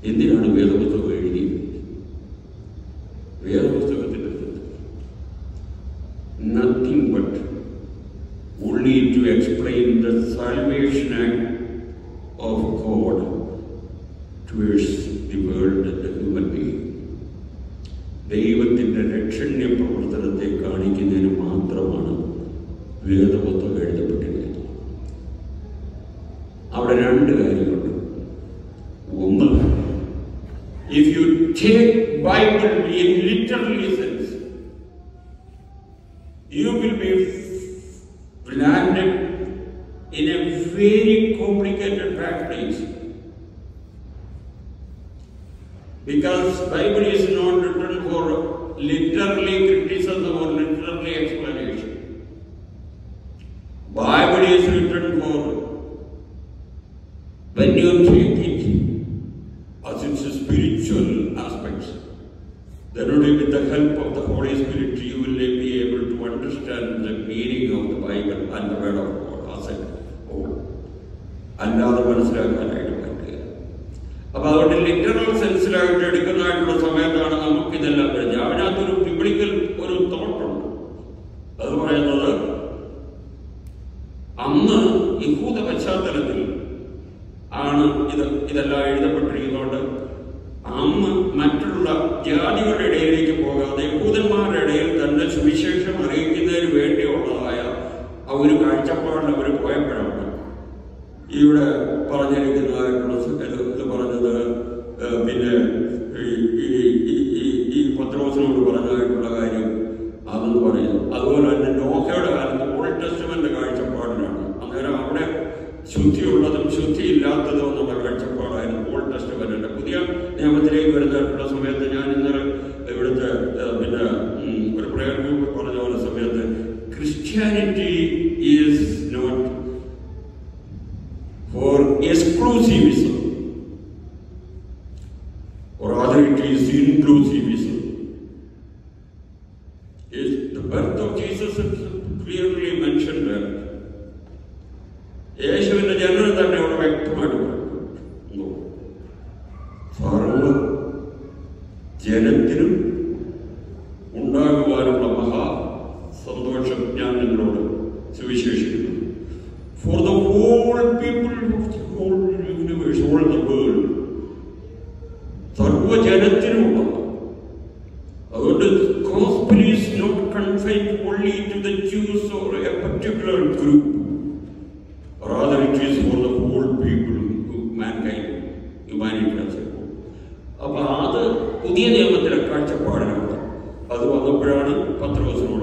എന്തിനാണ് വേദപുസ്തകം എഴുതിയത് വേദപുസ്തകത്തിൻ്റെ nothing but only to explain the salvation act of God towards the world and the human being. ദൈവത്തിൻ്റെ രക്ഷണ്യ പ്രവർത്തനത്തെ കാണിക്കുന്നതിന് മാത്രമാണ് വേദപുസ്തകം എഴുതപ്പെട്ടിരിക്കുന്നത് അവിടെ രണ്ട് കാര്യങ്ങളുണ്ട് ഒന്ന് if you take Bible in literally sense you will be landed in a very complicated bad place. Because Bible is not written for literally criticism or literally explanation. Bible is written for when you take it as its spiritual aspects. Then only with the help of the Holy Spirit you will be able to understand the meaning of the Bible and the Word of God as a whole. അല്ലാതെ മനസ്സിലാക്കാനായിട്ട് പറ്റുക അപ്പൊ അതുകൊണ്ട് literal സെൻസിലായിട്ട് എടുക്കുന്നതായിട്ടുള്ള സമയത്താണ് നമുക്ക് ഇതെല്ലാം വരുന്നത് അതിനകത്തൊരു ബിബ്ലിക്കൽ ഒരു തോട്ടുണ്ട് അത് പറയുന്നത് അന്ന് യഹൂദ പശ്ചാത്തലത്തിൽ ആണ് ഇത് ഇതെല്ലാം എഴുതപ്പെട്ടിരിക്കുന്നതുകൊണ്ട് അന്ന് മറ്റുള്ള ജാതികളുടെ ഇടയിലേക്ക് പോകാതെ യഹൂദന്മാരുടെ ഇടയിൽ തന്നെ സുവിശേഷം അറിയിക്കുന്നതിന് വേണ്ടിയുള്ളതായ ആ ഒരു കാഴ്ചപ്പാടിൽ അവർ പോയപ്പോഴാണ് ഇവിടെ പറഞ്ഞിരിക്കുന്നതായിട്ടുള്ള സ- ഇത് ഇത് പറഞ്ഞത് ഏഹ്, പിന്നെ ഈ ഈ- ഈ- ഈ- ഈ പത്രോസിനോട് പറഞ്ഞതായിട്ടുള്ള കാര്യം അതെന്ന് പറയുന്നു അതുപോലെ തന്നെ നോഹയുടെ കാലത്ത് ഓൾഡ് ടെസ്റ്റ്മെന്റ് കാഴ്ചപ്പാടിനാണ് അന്നേരം അവിടെ ശുദ്ധിയുള്ളതും ശുദ്ധിയില്ലാത്തതും എന്നുള്ള കാഴ്ചപ്പാടായിരുന്നു ഓൾഡ് ടെസ്റ്റ്മെന്റിന്റെ പുതിയ നിയമത്തിലേക്ക് വരുന്നതായിട്ടുള്ള സമയത്ത് ഞാൻ ഇന്നലെ ഇവിടുത്തെ ഏഹ്, പിന്നെ ഉം, ഒരു പ്രയർ ഗ്രൂപ്പ് പറഞ്ഞ പോലെ സമയത്ത് Christianity is not for exclusivism or rather it is inclusivism. Is the birth of Jesus is clearly mentioned there. യേശുവിന്റെ ജനനം തന്നെ അവിടെ വ്യക്തമായിട്ട് പറഞ്ഞു. സർവ ജനത്തിനും ഉണ്ടാകുവാനുള്ള മഹാ സന്തോഷം ഞാൻ നിങ്ങളോട് സുവിശേഷിക്കുന്നു for the whole people of the whole universe, all the world. സർവജനത്തിനുമുള്ള അതുകൊണ്ട് gospel is not confined only to the Jews or a particular group. Rather, it is for the whole people, mankind, humanity as a whole. അപ്പൊ അത് പുതിയ നിയമത്തിലെ കാഴ്ചപ്പാടിനാണ് അത് വന്നപ്പോഴാണ് പത്രോസിനോട്